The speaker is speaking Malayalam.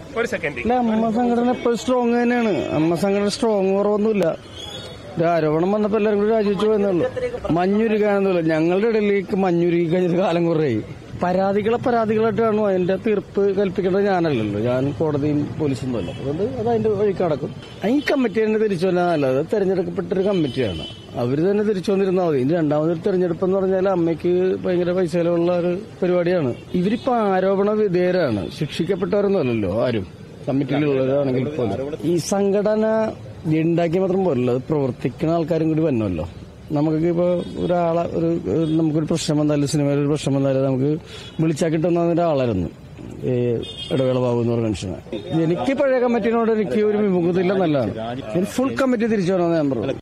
ഒരു സെക്കൻഡ് ഇല്ല അമ്മ സംഘടന എപ്പോഴും സ്ട്രോങ് തന്നെയാണ് അമ്മ സംഘടന സ്ട്രോങ് കുറവൊന്നുമില്ല ഒരു ആരോപണം വന്നപ്പോ എല്ലാവരും കൂടി രാജിവെച്ചു പോയെന്നുള്ളൂ മഞ്ഞുരുകാണെന്നില്ല ഞങ്ങളുടെ ഇടയിലേക്ക് മഞ്ഞുരുകി കഴിഞ്ഞൊരു കാലം കുറേയായി പരാതികളെ പരാതികളായിട്ട് കാണും അതിന്റെ തീർപ്പ് കൽപ്പിക്കേണ്ടത് ഞാനല്ലല്ലോ ഞാൻ കോടതിയും പോലീസും അല്ല അതുകൊണ്ട് അത് അതിന്റെ വഴിക്ക് നടക്കും ഈ കമ്മിറ്റി തന്നെ തിരിച്ചു വന്നാൽ നല്ലത് തെരഞ്ഞെടുക്കപ്പെട്ടൊരു കമ്മിറ്റിയാണ് അവര് തന്നെ തിരിച്ചു വന്നിരുന്നാൽ മതി ഇനി രണ്ടാമതൊരു തെരഞ്ഞെടുപ്പ് എന്ന് പറഞ്ഞാൽ അമ്മയ്ക്ക് ഭയങ്കര പൈസ ചെലവുള്ള ഒരു പരിപാടിയാണ് ഇവരിപ്പോ ആരോപണ വിധേയരാണ് ശിക്ഷിക്കപ്പെട്ടവരൊന്നുമല്ലല്ലോ ആരും കമ്മിറ്റിയിലുള്ളവരാണെങ്കിൽ പോലും ഈ സംഘടന ഉണ്ടാക്കി മാത്രം പോരല്ലോ അത് പ്രവർത്തിക്കുന്ന ആൾക്കാരും കൂടി വന്നല്ലോ നമുക്ക് ഇപ്പൊ ഒരാളെ ഒരു ഒരു നമുക്കൊരു പ്രശ്നം വന്നാലും സിനിമയിൽ ഒരു പ്രശ്നം വന്നാലും നമുക്ക് വിളിച്ചാൽ കിട്ടുന്ന ഒരാളായിരുന്നു ഈ ഇടവേള ബാബു എന്ന് പറഞ്ഞ മനുഷ്യനെ എനിക്ക് പഴയ കമ്മിറ്റിനോട് എനിക്ക് ഒരു വിമുഖതയില്ല നല്ലതാണ് ഞാൻ ഫുൾ കമ്മിറ്റി തിരിച്ചു വരണമെന്ന് ഞാൻ പറഞ്ഞു